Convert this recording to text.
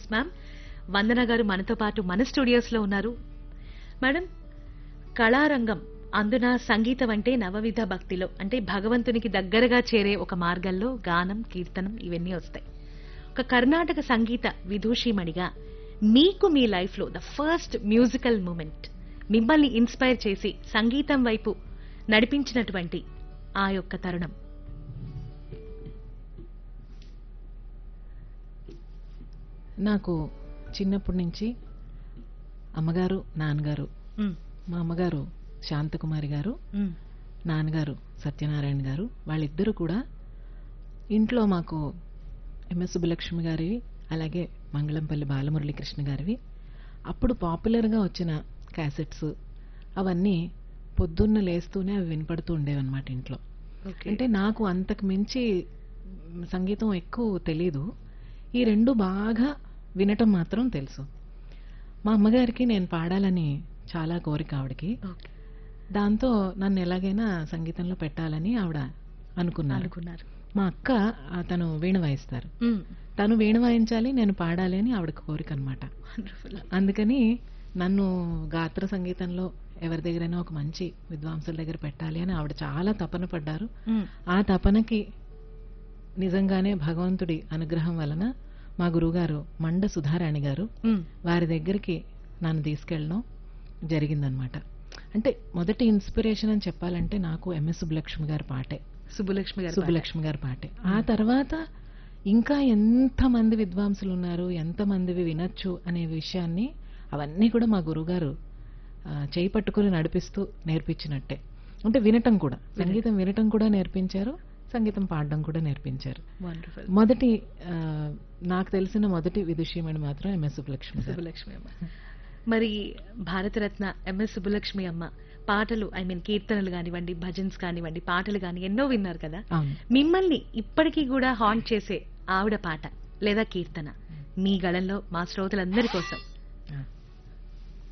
Ma'am వందన గారు మనతో పాటు మన స్టూడియోస్ లో ఉన్నారు మేడం కళారంగం అందున సంగీతం అంటే నవవిధ భక్తిలో అంటే భగవంతునికి దగ్గరగా చేరే ఒక మార్గంలో గానం కీర్తనం ఇవన్నీ వస్తాయి ఒక కర్ణాటక సంగీత విదూషిమణిగా మీకు మీ లైఫ్ లో ద ఫస్ట్ మ్యూజికల్ మూమెంట్ మిమ్మల్ని ఇన్స్పైర్ చేసి సంగీతం వైపు నడిపించినటువంటి ఆ యొక్క తరుణం నాకు చిన్నప్పటి నుంచి అమ్మగారు నాన్నగారు మ్, మా అమ్మగారు శాంతకుమారి గారు మ్, నాన్నగారు సత్యనారాయణ గారు వాళ్ళిద్దరూ కూడా ఇంట్లో మాకు ఎంఎస్ సుబ్బలక్ష్మి గారివి అలాగే మంగళంపల్లి బాలమురళీకృష్ణ గారివి అప్పుడు పాపులర్గా వచ్చిన క్యాసెట్స్ అవన్నీ పొద్దున్న లేస్తూనే అవి వినపడుతూ ఉండేవన్నమాట ఇంట్లో ఓకే. అంటే నాకు అంతకు మించి మ్, సంగీతం ఎక్కువ తెలీదు ఈ రెండు బాగా వినటం మాత్రం తెలుసు మా అమ్మగారికి నేను పాడాలని చాలా కోరిక ఆవిడకి ఓకే. దాంతో నన్ను ఎలాగైనా సంగీతంలో పెట్టాలని ఆవిడ అనుకున్నారు అనుకున్నారు మా అక్క ఆ, తను వీణ వాయిస్తారు మ్, తను వీణ వాయించాలి నేను పాడాలి అని ఆవిడకి కోరిక అనమాట wonderful. అందుకని నన్ను గాత్ర సంగీతంలో ఎవరి దగ్గరైనా ఒక మంచి విద్వాంసుల దగ్గర పెట్టాలి అని ఆవిడ చాలా తపన పడ్డారు మ్, ఆ తపనకి నిజంగానే భగవంతుడి అనుగ్రహం వలన మా గురువుగారు మండ సుధారాణి గారు మ్, వారి దగ్గరికి నన్ను తీసుకెళ్ళడం జరిగిందనమాట అంటే మొదటి ఇన్స్పిరేషన్ అని చెప్పాలంటే నాకు ఎంఎస్ సుబ్బలక్ష్మి గారి పాటే సుబ్బలక్ష్మి గారు సుబ్బలక్ష్మి గారి పాటే ఆ తర్వాత ఇంకా ఎంతమంది విద్వాంసులు ఉన్నారు ఎంతమందివి వినొచ్చు అనే విషయాన్ని అవన్నీ కూడా మా గురువుగారు ఆ, చేయి పట్టుకుని నడిపిస్తూ నేర్పించినట్టే అంటే వినటం కూడా సంగీతం వినటం కూడా నేర్పించారు సంగీతం పాడడం కూడా నేర్పించారు వండర్ఫుల్ మొదటి ఆ, నాకు తెలిసిన మొదటి విదుషీమణి మాత్రం ఎంఎస్ సుబ్బలక్ష్మి గారు సుబ్బలక్ష్మి అమ్మ మరి భారతరత్న ఎంఎస్ సుబ్బలక్ష్మి అమ్మ పాటలు ఐ మీన్ కీర్తనలు కానివ్వండి భజన్స్ కానివ్వండి పాటలు కాని ఎన్నో విన్నారు కదా అవును మిమ్మల్ని ఇప్పటికీ కూడా హాంట్ చేసే ఆవిడ పాట లేదా కీర్తన మీ గళంలో మా శ్రోతలందరి కోసం